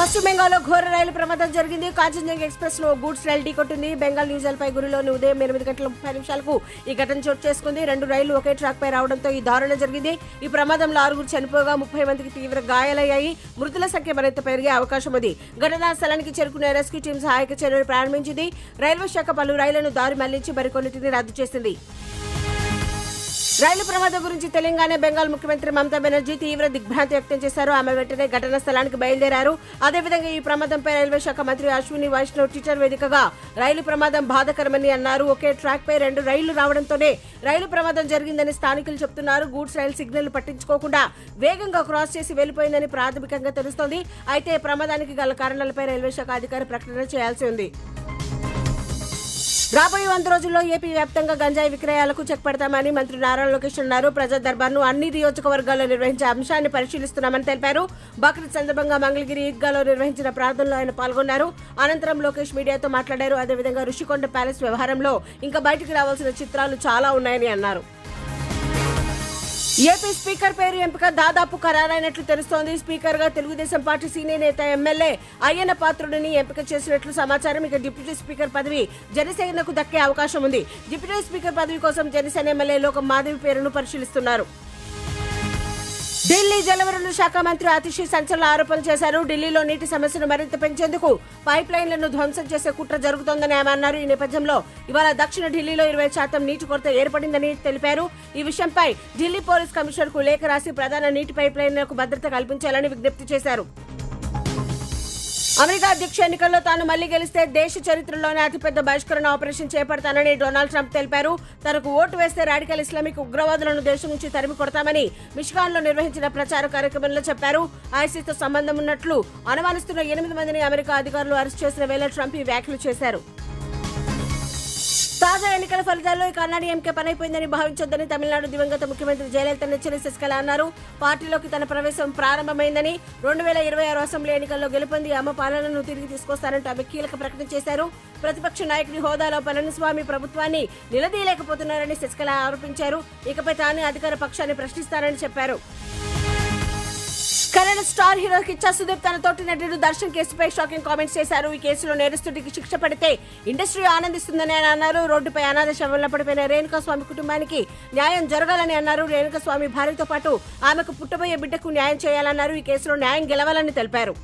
పశ్చిమ బెంగాల్లో ఘోర రైలు ప్రమాదం జరిగింది కాంచన్జంగా ఎక్స్ప్రెస్ లో గూడ్స్ రైలు ఢీకొట్టింది బెంగాల్ న్యూజల్పై గురిలోని ఉదయం ఎనిమిది గంటల ముప్పై నిమిషాలకు ఈ ఘటన చోటు చేసుకుంది రెండు రైళ్లు ఒకే ట్రాక్ పై రావడంతో ఈ దారుణం జరిగింది ఈ ప్రమాదంలో ఆరుగురు చనిపోగా ముప్పై మందికి తీవ్ర గాయాలయ్యాయి మృతుల సంఖ్య మరింత పెరిగే అవకాశం ఉంది ఘటనా స్థలానికి చేరుకునే రెస్క్యూ టీం సహాయక చర్యలు ప్రారంభించింది రైల్వే శాఖ పలు రైళ్లను దారి మళ్లించి మరికొన్నిటిని రద్దు చేసింది రైలు ప్రమాదం గురించి తెలంగాణ బెంగాల్ ముఖ్యమంత్రి మమతా బెనర్జీ తీవ్ర దిగ్భ్రాంతి వ్యక్తం చేశారు ఆమె వెంటనే ఘటనా స్థలానికి బయలుదేరారు అదేవిధంగా ఈ ప్రమాదంపై రైల్వే శాఖ మంత్రి అశ్విని వైష్ణవ్ ట్విట్టర్ వేదికగా రైలు ప్రమాదం బాధకరమని అన్నారు ఒకే ట్రాక్ పై రెండు రైళ్లు రావడంతోనే రైలు ప్రమాదం జరిగిందని స్థానికులు చెప్తున్నారు గూడ్స్ రైలు సిగ్నల్ పట్టించుకోకుండా వేగంగా క్రాస్ చేసి వెళ్లిపోయిందని ప్రాథమికంగా తెలుస్తోంది అయితే ప్రమాదానికి గల కారణాలపై రైల్వే శాఖ అధికారి ప్రకటన చేయాల్సి ఉంది రాబోయే వంద రోజుల్లో ఏపీ వ్యాప్తంగా గంజాయి విక్రయాలకు చెక్ పెడతామని మంత్రి నారా లోకేష్ అన్నారు ప్రజా దర్బార్ను అన్ని నియోజకవర్గాల్లో నిర్వహించే అంశాన్ని పరిశీలిస్తున్నామని తెలిపారు బక్రీద్ సందర్భంగా మంగళగిరి ఈద్గాలో నిర్వహించిన ప్రార్థనలో ఆయన పాల్గొన్నారు అనంతరం లోకేష్ మీడియాతో మాట్లాడారు అదేవిధంగా ఋషికొండ ప్యాలెస్ వ్యవహారంలో ఇంకా బయటికి రావాల్సిన చిత్రాలు చాలా ఉన్నాయని అన్నారు ఏపీ స్పీకర్ పేరు ఎంపిక దాదాపు ఖరారైనట్లు తెలుస్తోంది స్పీకర్ గా తెలుగుదేశం పార్టీ సీనియర్ నేత ఎమ్మెల్యే అయ్యన్న పాత్రుడిని ఎంపిక చేసినట్లు సమాచారం ఇక డిప్యూటీ స్పీకర్ పదవి జనసేనకు దక్కే అవకాశం ఉంది డిప్యూటీ స్పీకర్ పదవి కోసం జనసేన ఎమ్మెల్యే లోక మాధవి పేరును పరిశీలిస్తున్నారు ఢిల్లీ జలవనరుల శాఖ మంత్రి అతిశీ సంచలన ఆరోపణలు చేశారు ఢిల్లీలో నీటి సమస్యను మరింత పెంచేందుకు పైప్ లైన్లను ధ్వంసం చేసే కుట్ర జరుగుతోందని ఆమె అన్నారు ఈ నేపథ్యంలో ఇవాళ దక్షిణ ఢిల్లీలో ఇరవై శాతం నీటి కొరత ఏర్పడిందని తెలిపారు ఈ విషయంపై ఢిల్లీ పోలీస్ కమిషనర్ కు లేఖ రాసి ప్రధాన నీటి పైప్ లైన్లకు భద్రత కల్పించాలని విజ్ఞప్తి చేశారు అమెరికా అధ్యక్ష ఎన్నికల్లో తాను మళ్లీ గెలిస్తే దేశ చరిత్రలోనే అతిపెద్ద బహిష్కరణ ఆపరేషన్ చేపడతానని డొనాల్డ్ ట్రంప్ తెలిపారు తనకు ఓటు వేస్తే రాడికల్ ఇస్లామిక్ ఉగ్రవాదులను దేశం నుంచి తరిమి కొడతామని మిషిగాన్ లో నిర్వహించిన ప్రచార కార్యక్రమంలో చెప్పారు ఐసీతో సంబంధం ఉన్నట్లు అనుమానిస్తున్న ఎనిమిది మందిని అమెరికా అధికారులు అరెస్ట్ చేసిన వేళ ట్రంప్ ఈ వ్యాఖ్యలు చేశారు తాజా ఎన్నికల ఫలితాల్లో ఇక అన్నాడీ ఎంకే పనైపోయిందని భావించొద్దని తమిళనాడు దివంగత ముఖ్యమంత్రి జయలలిత నెచ్చరి శశికళ అన్నారు పార్టీలోకి తన ప్రవేశం ప్రారంభమైందని రెండు వేల ఇరవై ఆరు అసెంబ్లీ ఎన్నికల్లో గెలుపొంది అమ్మ పాలనను తిరిగి తీసుకొస్తారంటూ ఆమె కీలక ప్రకటన చేశారు ప్రతిపక్ష నాయకుడి హోదాలో పళనిస్వామి ప్రభుత్వాన్ని నిలదీయలేకపోతున్నారని శశికళ ఆరోపించారు ఇకపై తానే అధికార పక్షాన్ని ప్రశ్నిస్తారని చెప్పారు కన్నడ స్టార్ హీరో కిచ్చా సుదీప్ తన తోటి నటుడు దర్శన్ కేసుపై షాకింగ్ కామెంట్స్ చేశారు ఈ కేసులో నేరస్తుడికి శిక్ష పడితే ఇండస్ట్రీ ఆనందిస్తుందని ఆయన అన్నారు రోడ్డుపై అనాథ శవంలో పడిపోయిన రేణుకా స్వామి కుటుంబానికి న్యాయం జరగాలని అన్నారు రేణుకా స్వామి భార్యతో పాటు ఆమెకు పుట్టబోయే బిడ్డకు న్యాయం చేయాలన్నారు ఈ కేసులో న్యాయం గెలవాలని తెలిపారు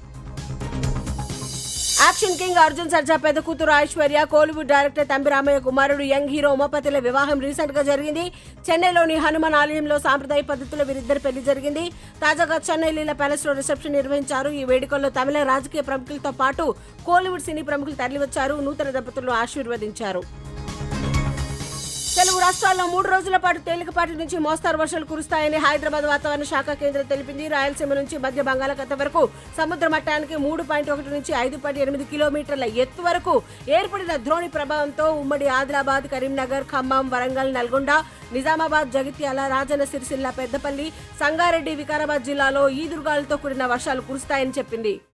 యాక్షన్ కింగ్ అర్జున్ సర్జా పెద్ద కూతురు ఐశ్వర్య కోలీవుడ్ డైరెక్టర్ తంబి రామయ్య కుమారుడు యంగ్ హీరో ఉమాపతిల వివాహం రీసెంట్ గా జరిగింది చెన్నైలోని హనుమాన్ ఆలయంలో సాంప్రదాయ పద్ధతిలో వీరిద్దరి పెళ్లి జరిగింది తాజాగా చెన్నై లీలా ప్యాలెస్ లో రిసెప్షన్ నిర్వహించారు ఈ వేడుకల్లో తమిళ రాజకీయ ప్రముఖులతో పాటు కోలీవుడ్ సినీ ప్రముఖులు తరలివచ్చారు నూతన దంపతులను ఆశీర్వదించారు తెలుగు రాష్ట్రాల్లో మూడు రోజుల పాటు తేలికపాటి నుంచి మోస్తారు వర్షాలు కురుస్తాయని హైదరాబాద్ వాతావరణ శాఖ కేంద్రం తెలిపింది రాయలసీమ నుంచి మధ్య బంగాళాఖాతం వరకు సముద్ర మట్టానికి మూడు పాయింట్ ఒకటి నుంచి ఐదు పాయింట్ ఎనిమిది కిలోమీటర్ల ఎత్తు వరకు ఏర్పడిన ద్రోణి ప్రభావంతో ఉమ్మడి ఆదిలాబాద్ కరీంనగర్ ఖమ్మం వరంగల్ నల్గొండ నిజామాబాద్ జగిత్యాల రాజన్న సిరిసిల్ల పెద్దపల్లి సంగారెడ్డి వికారాబాద్ జిల్లాలో ఈదురుగాలతో కూడిన వర్షాలు కురుస్తాయని చెప్పింది